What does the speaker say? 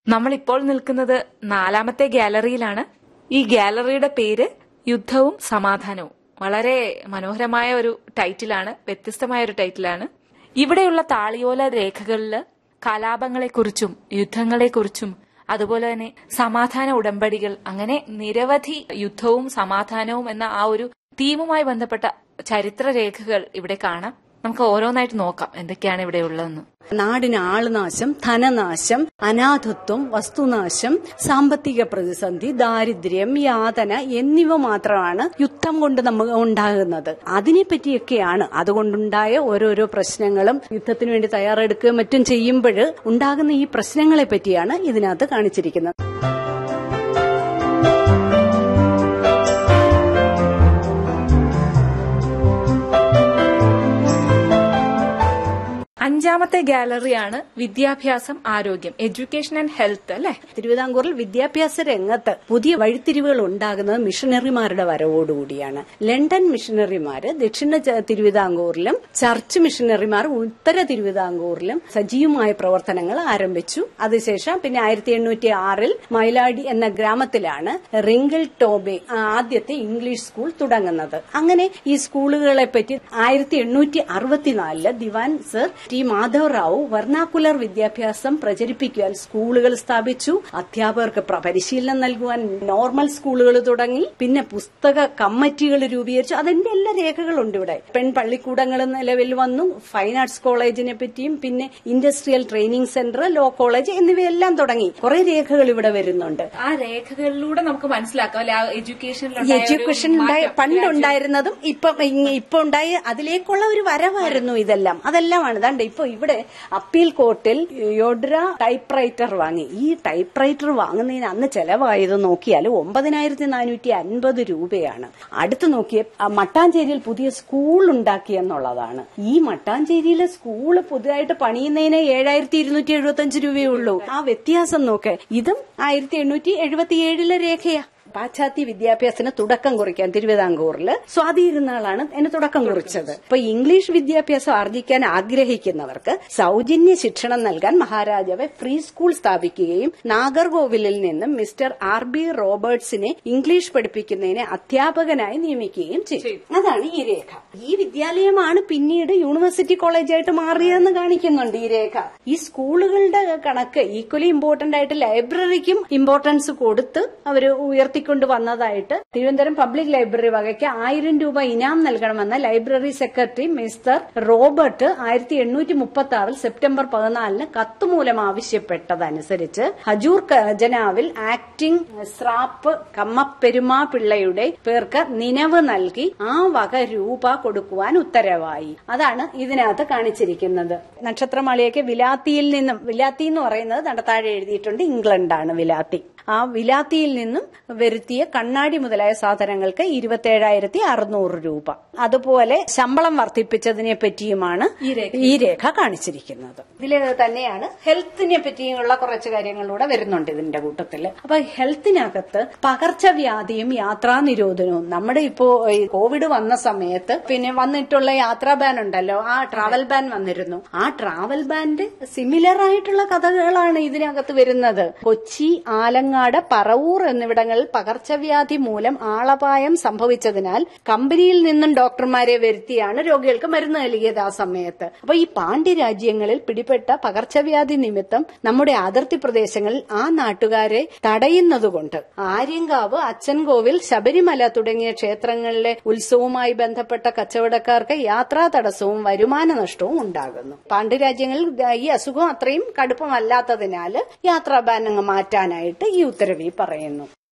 നമ്മൾ ഇപ്പോൾ നിൽക്കുന്നത് നാലാമത്തെ ഗാലറിയിലാണ് ഈ ഗാലറിയുടെ പേര് യുദ്ധവും സമാധാനവും വളരെ മനോഹരമായ ഒരു ടൈറ്റിലാണ് വ്യത്യസ്തമായ ഒരു ടൈറ്റിലാണ് ഇവിടെയുള്ള താളിയോല രേഖകളില് കലാപങ്ങളെക്കുറിച്ചും യുദ്ധങ്ങളെക്കുറിച്ചും അതുപോലെ തന്നെ സമാധാന ഉടമ്പടികൾ അങ്ങനെ നിരവധി യുദ്ധവും സമാധാനവും എന്ന ആ ഒരു തീമുമായി ബന്ധപ്പെട്ട ചരിത്രരേഖകൾ ഇവിടെ കാണാം നമുക്ക് ഓരോന്നായിട്ട് നോക്കാം എന്തൊക്കെയാണ് ഇവിടെ ഉള്ളതെന്ന് നാടിന് ആൾനാശം ധനനാശം അനാഥത്വം വസ്തുനാശം സാമ്പത്തിക പ്രതിസന്ധി ദാരിദ്ര്യം യാതന എന്നിവ മാത്രമാണ് യുദ്ധം കൊണ്ട് നമുക്ക് ഉണ്ടാകുന്നത് അതിനെപ്പറ്റിയൊക്കെയാണ് അതുകൊണ്ടുണ്ടായ ഓരോരോ പ്രശ്നങ്ങളും യുദ്ധത്തിന് വേണ്ടി തയ്യാറെടുക്കുകയും മറ്റും ചെയ്യുമ്പോൾ ഉണ്ടാകുന്ന ഈ പ്രശ്നങ്ങളെ പറ്റിയാണ് ഇതിനകത്ത് കാണിച്ചിരിക്കുന്നത് അഞ്ചാമത്തെ ഗാലറിയാണ് വിദ്യാഭ്യാസം ആരോഗ്യം എഡ്യൂക്കേഷൻ ആൻഡ് ഹെൽത്ത് അല്ലെ തിരുവിതാംകൂറിൽ വിദ്യാഭ്യാസ രംഗത്ത് പുതിയ വഴിത്തിരിവുകൾ ഉണ്ടാകുന്നത് മിഷണറിമാരുടെ വരവോടുകൂടിയാണ് ലണ്ടൻ മിഷണറിമാര് ദക്ഷിണ ച- തിരുവിതാംകൂറിലും ചർച്ച് മിഷണറിമാർ ഉത്തര തിരുവിതാംകൂറിലും സജീവമായ പ്രവർത്തനങ്ങൾ ആരംഭിച്ചു അതിനുശേഷം പിന്നെ ആയിരത്തി എണ്ണൂറ്റി ആറിൽ മൈലാടി എന്ന ഗ്രാമത്തിലാണ് റിങ്കിൾ ടോബെ ആദ്യത്തെ ഇംഗ്ലീഷ് സ്കൂൾ തുടങ്ങുന്നത് അങ്ങനെ ഈ സ്കൂളുകളെ പറ്റി ആയിരത്തി എണ്ണൂറ്റി അറുപത്തിനാലില് ദിവാൻ സർ ടി മാധവറാവു വർണ്ണാക്കുലർ വിദ്യാഭ്യാസം പ്രചരിപ്പിക്കുവാൻ സ്കൂളുകൾ സ്ഥാപിച്ചു അധ്യാപകർക്ക് പ്ര- പരിശീലനം നൽകുവാൻ നോർമൽ സ്കൂളുകൾ തുടങ്ങി പിന്നെ പുസ്തക കമ്മിറ്റികൾ രൂപീകരിച്ചു അതിന്റെ എല്ലാ രേഖകളുണ്ട് ഇവിടെ പെൺ പള്ളിക്കൂടങ്ങൾ നിലവിൽ വന്നു ഫൈൻ ആർട്സ് കോളേജിനെ പറ്റിയും പിന്നെ industrial training center law college എന്നിവയെല്ലാം തുടങ്ങി കുറെ രേഖകൾ ഇവിടെ വരുന്നുണ്ട് ആ രേഖകളിലൂടെ നമുക്ക് മനസ്സിലാക്കാം അല്ലെ ആ എഡ്യൂക്കേഷനിൽ എഡ്യൂക്കേഷൻ ഉണ്ടായ പണ്ടുണ്ടായിരുന്നതും ഇപ്പൊ ഇങ്ങ- ഇപ്പൊ ഉണ്ടായ അതിലേക്കുള്ള ഒരു വരവായിരുന്നു ഇതെല്ലാം അതെല്ലാമാണ് ദാണ്ട് ഇപ്പൊ ഇവിടെ അപ്പീൽ കോർട്ടിൽ യോഡ്ര ടൈപ്പ് റൈറ്റർ വാങ്ങി ഈ ടൈപ്പ് റൈറ്റർ വാങ്ങുന്നതിന് അന്ന് ചെലവായത് നോക്കിയാൽ ഒമ്പതിനായിരത്തി നാനൂറ്റി അൻപത് രൂപയാണ് അടുത്ത് നോക്കിയ ആ മട്ടാഞ്ചേരിയിൽ പുതിയ സ്കൂൾ ഉണ്ടാക്കി എന്നുള്ളതാണ് ഈ മട്ടാഞ്ചേരിയിലെ സ്കൂള് പുതുതായിട്ട് പണിയുന്നതിന് ഏഴായിരത്തി ഇരുന്നൂറ്റി എഴുപത്തി അഞ്ച് രൂപയേ ഉള്ളൂ ആ വ്യത്യാസം നോക്ക് ഇതും ആയിരത്തി എണ്ണൂറ്റി എഴുപത്തി ഏഴിലെ രേഖയാ പാശ്ചാത്യ വിദ്യാഭ്യാസത്തിന് തുടക്കം കുറിക്കാൻ തിരുവിതാംകൂറിൽ സ്വാതിയിരുന്നാളാണ് അതിന് തുടക്കം കുറിച്ചത് ഇപ്പൊ ഇംഗ്ലീഷ് വിദ്യാഭ്യാസം ആർജിക്കാൻ ആഗ്രഹിക്കുന്നവർക്ക് സൗജന്യ ശിക്ഷണം നൽകാൻ മഹാരാജാവ് ഫ്രീ സ്കൂൾ സ്ഥാപിക്കുകയും നാഗർകോവിലിൽ നിന്നും മിസ്റ്റർ ആർ ബി റോബർട്സിനെ ഇംഗ്ലീഷ് പഠിപ്പിക്കുന്നതിന് അധ്യാപകനായി നിയമിക്കുകയും ചെയ്തു അതാണ് ഈ രേഖ ഈ വിദ്യാലയമാണ് പിന്നീട് യൂണിവേഴ്സിറ്റി കോളേജായിട്ട് മാറിയതെന്ന് കാണിക്കുന്നുണ്ട് ഈ രേഖ ഈ സ്കൂളുകളുടെ കണക്ക് ഈക്വലി ഇമ്പോർട്ടന്റ് ആയിട്ട് ലൈബ്രറിക്കും ഇമ്പോർട്ടൻസ് കൊടുത്ത് അവർ ഉയർത്തിക്കൊണ്ട് വന്നതായിട്ട് തിരുവനന്തപുരം പബ്ലിക് ലൈബ്രറി വകയ്ക്ക് ആയിരം രൂപ ഇനാം നൽകണമെന്ന ലൈബ്രറി സെക്രട്ടറി മിസ്റ്റർ റോബർട്ട് ആയിരത്തി എണ്ണൂറ്റി മുപ്പത്തി ആറിൽ സെപ്റ്റംബർ പതിനാലിന് കത്തുമൂലം ആവശ്യപ്പെട്ടതനുസരിച്ച് ഹജൂർ ഖജനാവിൽ ആക്ടിംഗ് സ്രാപ്പ് കമ്മപ്പെരുമാ പിള്ളയുടെ പേർക്ക് നിലവ് നൽകി ആ വക രൂപ കൊടുക്കുവാൻ ഉത്തരവായി അതാണ് ഇതിനകത്ത് കാണിച്ചിരിക്കുന്നത് നക്ഷത്രമാളിയൊക്കെ വിലാത്തിയിൽ നിന്നും വിലാത്തി എന്ന് പറയുന്നത് നടത്താഴെ എഴുതിയിട്ടുണ്ട് ഇംഗ്ലണ്ടാണ് വിലാത്തി ആ വിലാത്തിയിൽ നിന്നും വരുത്തിയ കണ്ണാടി മുതലായ സാധനങ്ങൾക്ക് ഇരുപത്തേഴായിരത്തി അറുന്നൂറ് രൂപ അതുപോലെ ശമ്പളം വർദ്ധിപ്പിച്ചതിനെ പറ്റിയുമാണ് ഈ രേഖ കാണിച്ചിരിക്കുന്നത് ഇതിൽ തന്നെയാണ് ഹെൽത്തിനെ പറ്റിയുള്ള കുറച്ച് കാര്യങ്ങളിലൂടെ വരുന്നുണ്ട് ഇതിന്റെ കൂട്ടത്തില് അപ്പൊ ഹെൽത്തിനകത്ത് പകർച്ചവ്യാധിയും യാത്രാ നിരോധനവും നമ്മുടെ ഇപ്പോ ഈ കോവിഡ് വന്ന സമയത്ത് പിന്നെ വന്നിട്ടുള്ള യാത്രാ ബാൻ ഉണ്ടല്ലോ ആ ട്രാവൽ ബാൻ വന്നിരുന്നു ആ ട്രാവൽ ബാൻഡ് സിമിലർ ആയിട്ടുള്ള കഥകളാണ് ഇതിനകത്ത് വരുന്നത് കൊച്ചി ആലങ്ങാട് പറവൂർ എന്നിവിടങ്ങളിൽ പകർച്ചവ്യാധി മൂലം ആളപായം സംഭവിച്ചതിനാൽ കമ്പനിയിൽ നിന്നും ഡോക്ടർമാരെ വരുത്തിയാണ് രോഗികൾക്ക് മരുന്ന് നൽകിയത് ആ സമയത്ത് അപ്പൊ ഈ പാണ്ഡ്യ രാജ്യങ്ങളിൽ പിടിപെട്ട പകർച്ചവ്യാധി നിമിത്തം നമ്മുടെ അതിർത്തി പ്രദേശങ്ങളിൽ ആ നാട്ടുകാരെ തടയുന്നതുകൊണ്ട് ആര്യങ്കാവ് അച്ചൻകോവിൽ ശബരിമല തുടങ്ങിയ ക്ഷേത്രങ്ങളിലെ ഉത്സവവുമായി ബന്ധപ്പെട്ട കച്ചവടക്കാർക്ക് യാത്രാ തടസ്സവും വരുമാന നഷ്ടവും ഉണ്ടാകുന്നു പാണ്ഡ്യരാജ്യങ്ങളിൽ ഈ അസുഖം അത്രയും കടുപ്പമല്ലാത്തതിനാൽ യാത്രാ ബാൻ അങ്ങ് മാറ്റാനായിട്ട് ഈ ഉത്തരവിൽ പറയുന്നു